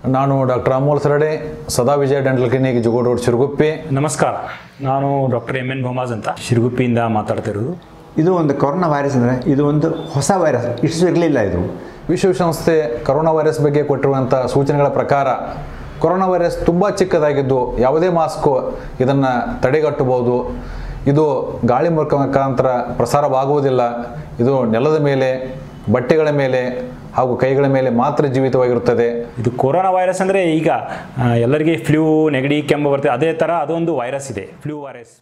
ನಾನು doctor Amol Sarade Sada Vijaya dental clinic Jugod road Shiraguppi ನಮಸ್ಕಾರ ನಾನು ಡಾಕ್ಟರ್ ಎಮ್ ಎನ್ ಭೋಮಾಜ್ ಅಂತ ಶಿರಗುಪ್ಪಿಯಿಂದ ಮಾತಾಡ್ತಿರೋದು ಇದು ಒಂದು ಕೊರೋನಾ ವೈರಸ್ ಅಂದರೆ ಇದು ಒಂದು ಹೊಸ ವೈರಸ್ ಇಷ್ಟು ಇರಲಿಲ್ಲ ಇದು ವಿಶ್ವಸಂಸ್ಥೆ ಕರೋನಾ ವೈರಸ್ ಬಗ್ಗೆ ಕೊಟ್ಟಿರುವಂಥ ಸೂಚನೆಗಳ ಪ್ರಕಾರ ಕೊರೋನಾ ವೈರಸ್ ತುಂಬ ಚಿಕ್ಕದಾಗಿದ್ದು ಯಾವುದೇ ಮಾಸ್ಕು ಇದನ್ನು ತಡೆಗಟ್ಟಬಹುದು ಇದು ಗಾಳಿ ಮುಖ ಮುಖಾಂತರ ಪ್ರಸಾರವಾಗುವುದಿಲ್ಲ ಇದು ನೆಲದ ಮೇಲೆ ಬಟ್ಟೆಗಳ ಮೇಲೆ ಹಾಗೂ ಕೈಗಳ ಮೇಲೆ ಮಾತ್ರ ಜೀವಿತವಾಗಿರುತ್ತದೆ ಇದು ಕೊರೋನಾ ವೈರಸ್ ಅಂದರೆ ಈಗ ಆ, ಎಲ್ಲರಿಗೆ ಫ್ಲೂ ನೆಗಡಿ ಕೆಮ್ಮು ಬರ್ತದೆ ಅದೇ ಥರ ಅದೊಂದು ವೈರಸ್ ಇದೆ ಫ್ಲೂ ವೈರಸ್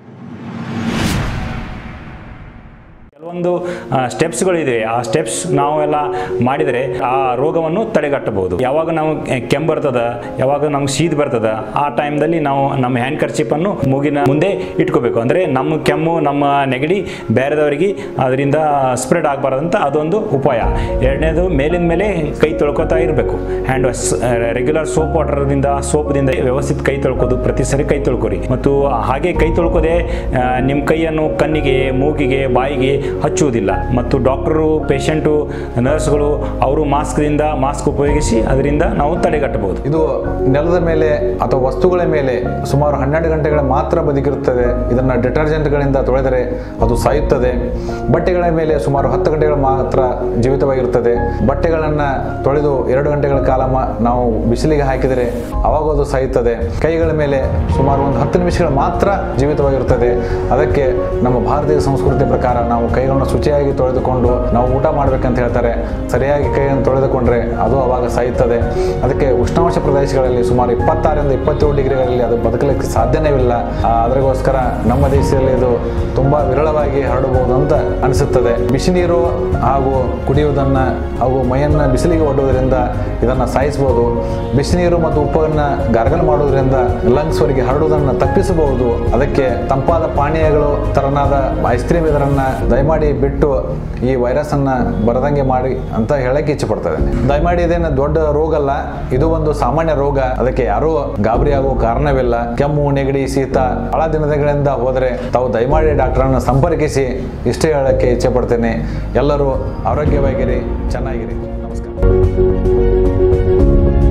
ಕೆಲವೊಂದು ಸ್ಟೆಪ್ಸ್ಗಳಿದೆ ಆ ಸ್ಟೆಪ್ಸ್ ನಾವೆಲ್ಲ ಮಾಡಿದರೆ ಆ ರೋಗವನ್ನು ತಡೆಗಟ್ಟಬಹುದು ಯಾವಾಗ ನಾವು ಕೆಮ್ಮು ಬರ್ತದ ಯಾವಾಗ ನಮ್ಗೆ ಶೀತ ಬರ್ತದ ಆ ಟೈಮ್ದಲ್ಲಿ ನಾವು ನಮ್ಮ ಹ್ಯಾಂಡ್ ಕರ್ಚಿಪನ್ನು ಮೂಗಿನ ಮುಂದೆ ಇಟ್ಕೋಬೇಕು ಅಂದರೆ ನಮ್ಮ ಕೆಮ್ಮು ನಮ್ಮ ನೆಗಡಿ ಬೇರೆದವರಿಗೆ ಅದರಿಂದ ಸ್ಪ್ರೆಡ್ ಆಗಬಾರ್ದಂತ ಅದೊಂದು ಉಪಾಯ ಎರಡನೇದು ಮೇಲಿನ ಮೇಲೆ ಕೈ ತೊಳ್ಕೊತಾ ಇರಬೇಕು ಹ್ಯಾಂಡ್ ವಾಶ್ ರೆಗ್ಯುಲರ್ ಸೋಪ್ ವಾಟರ್ದಿಂದ ಸೋಪ್ದಿಂದ ವ್ಯವಸ್ಥಿತ ಕೈ ತೊಳ್ಕೋದು ಪ್ರತಿ ಸರಿ ಕೈ ತೊಳ್ಕೊರಿ ಮತ್ತು ಹಾಗೆ ಕೈ ತೊಳ್ಕೋದೆ ನಿಮ್ಮ ಕೈಯನ್ನು ಕಣ್ಣಿಗೆ ಮೂಗಿಗೆ ಬಾಯಿಗೆ ಹಚ್ಚುವುದಿಲ್ಲ ಮತ್ತು ಡಾಕ್ಟರು ಪೇಷಂಟು ನರ್ಸ್ಗಳು ಅವರು ಮಾಸ್ಕ್ದಿಂದ ಮಾಸ್ಕ್ ಉಪಯೋಗಿಸಿ ಅದರಿಂದ ನಾವು ತಡೆಗಟ್ಟಬಹುದು ಇದು ನೆಲದ ಮೇಲೆ ಅಥವಾ ವಸ್ತುಗಳ ಮೇಲೆ ಸುಮಾರು ಹನ್ನೆರಡು ಗಂಟೆಗಳ ಮಾತ್ರ ಬದುಕಿರುತ್ತದೆ ಇದನ್ನು ಡಿಟರ್ಜೆಂಟ್ಗಳಿಂದ ತೊಳೆದರೆ ಅದು ಸಾಯುತ್ತದೆ ಬಟ್ಟೆಗಳ ಮೇಲೆ ಸುಮಾರು ಹತ್ತು ಗಂಟೆಗಳು ಮಾತ್ರ ಜೀವಿತವಾಗಿರುತ್ತದೆ ಬಟ್ಟೆಗಳನ್ನು ತೊಳೆದು ಎರಡು ಗಂಟೆಗಳ ಕಾಲ ಮ- ನಾವು ಬಿಸಿಲಿಗೆ ಹಾಕಿದರೆ ಅವಾಗ ಅದು ಸಾಯುತ್ತದೆ ಕೈಗಳ ಮೇಲೆ ಸುಮಾರು ಒಂದು ಹತ್ತು ನಿಮಿಷಗಳ ಮಾತ್ರ ಜೀವಿತವಾಗಿರುತ್ತದೆ ಅದಕ್ಕೆ ನಮ್ಮ ಭಾರತೀಯ ಸಂಸ್ಕೃತಿ ಪ್ರಕಾರ ನಾವು ಕೈಗಳನ್ನು ಶುಚಿಯಾಗಿ ತೊಳೆದುಕೊಂಡು ನಾವು ಊಟ ಮಾಡಬೇಕಂತ ಹೇಳ್ತಾರೆ ಸರಿಯಾಗಿ ಕೈಯನ್ನು ತೊಳೆದುಕೊಂಡ್ರೆ ಅದು ಅವಾಗ ಸಾಯುತ್ತದೆ ಅದಕ್ಕೆ ಉಷ್ಣಾಂಶ ಪ್ರದೇಶಗಳಲ್ಲಿ ಸುಮಾರು ಇಪ್ಪತ್ತಾರರಿಂದ ಇಪ್ಪತ್ತೇಳು ಡಿಗ್ರಿಗಳಲ್ಲಿ ಅದು ಬದುಕಲಿಕ್ಕೆ ಸಾಧ್ಯನೇ ಇಲ್ಲ ಆ, ಅದಕ್ಕೋಸ್ಕರ ನಮ್ಮ ದೇಶದಲ್ಲಿ ಇದು ತುಂಬಾ ವಿರಳವಾಗಿ ಹರಡಬಹುದು ಅಂತ ಅನಿಸುತ್ತದೆ ಬಿಸಿ ನೀರು ಹಾಗೂ ಕುಡಿಯುವುದನ್ನ ಹಾಗೂ ಮೈಯನ್ನ ಬಿಸಿಲಿಗೆ ಒಡ್ಡುವುದರಿಂದ ಇದನ್ನ ಸಾಯಿಸಬಹುದು ಬಿಸಿನೀರು ಮತ್ತು ಉಪ್ಪನ್ನು ಗಾರ್ಗಲ್ ಮಾಡುವುದರಿಂದ ಲಂಗ್ಸ್ ವರೆಗೆ ಹರಡುವುದನ್ನು ತಪ್ಪಿಸಬಹುದು ಅದಕ್ಕೆ ತಂಪಾದ ಪಾನೀಯಗಳು ತರನಾದ ಐಸ್ ಕ್ರೀಮ್ ಇದರನ್ನ ದಯಮಾಡಿ ಬಿಟ್ಟು ಈ ವೈರಸ್ ಅನ್ನ ಬರದಂಗೆ ಮಾಡಿ ಅಂತ ಹೇಳಕ್ಕೆ ಇಚ್ಛೆ ಪಡ್ತದೆ ದಯಮಾಡಿ ಇದೇನು ದೊಡ್ಡ ರೋಗ ಅಲ್ಲ ಇದು ಒಂದು ಸಾಮಾನ್ಯ ರೋಗ ಅದಕ್ಕೆ ಯಾರೂ ಗಾಬರಿ ಆಗೋ ಕಾರಣವಿಲ್ಲ ಕೆಮ್ಮು ನೆಗಡಿ ಶೀತ ಬಹಳ ದಿನಗಳಿಂದ ಹೋದರೆ ತಾವು ದಯಮಾಡಿ ಡಾಕ್ಟರನ್ನು ಸಂಪರ್ಕಿಸಿ ಇಷ್ಟೇ ಹೇಳಕ್ಕೆ ಇಚ್ಛೆ ಪಡ್ತೇನೆ ಎಲ್ಲರೂ ಆರೋಗ್ಯವಾಗಿರಿ ಚೆನ್ನಾಗಿರಿ ನಮಸ್ಕಾರ